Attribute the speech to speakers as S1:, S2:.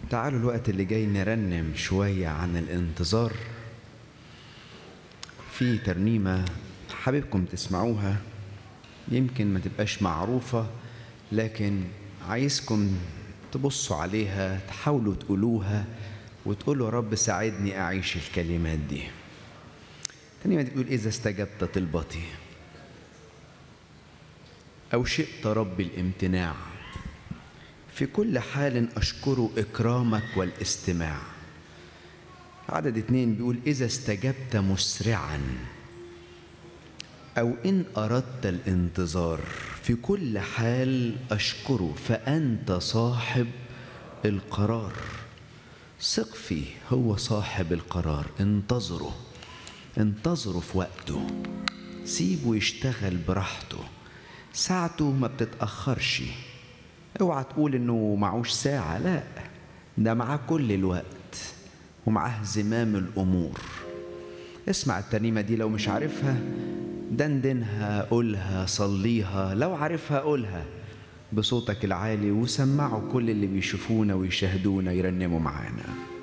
S1: تعالوا الوقت اللي جاي نرنم شوية عن الانتظار في ترنيمة حاببكم تسمعوها يمكن ما تبقاش معروفة لكن عايزكم تبصوا عليها تحاولوا تقولوها وتقولوا يا رب ساعدني أعيش الكلمات دي الترنيمة دي بتقول إذا استجبت طلبتي أو شئت رب الامتناع في كل حال أشكر إكرامك والاستماع عدد اتنين بيقول إذا استجبت مسرعا أو إن أردت الانتظار في كل حال أشكره فأنت صاحب القرار ثق فيه هو صاحب القرار انتظره انتظره في وقته سيبه يشتغل براحته ساعته ما بتتأخرش اوعى تقول انه معوش ساعة لا ده معاه كل الوقت ومعاه زمام الأمور اسمع الترنيمة دي لو مش عارفها دندنها قولها صليها لو عارفها قولها بصوتك العالي وسمعوا كل اللي بيشوفونا ويشاهدونا يرنموا معانا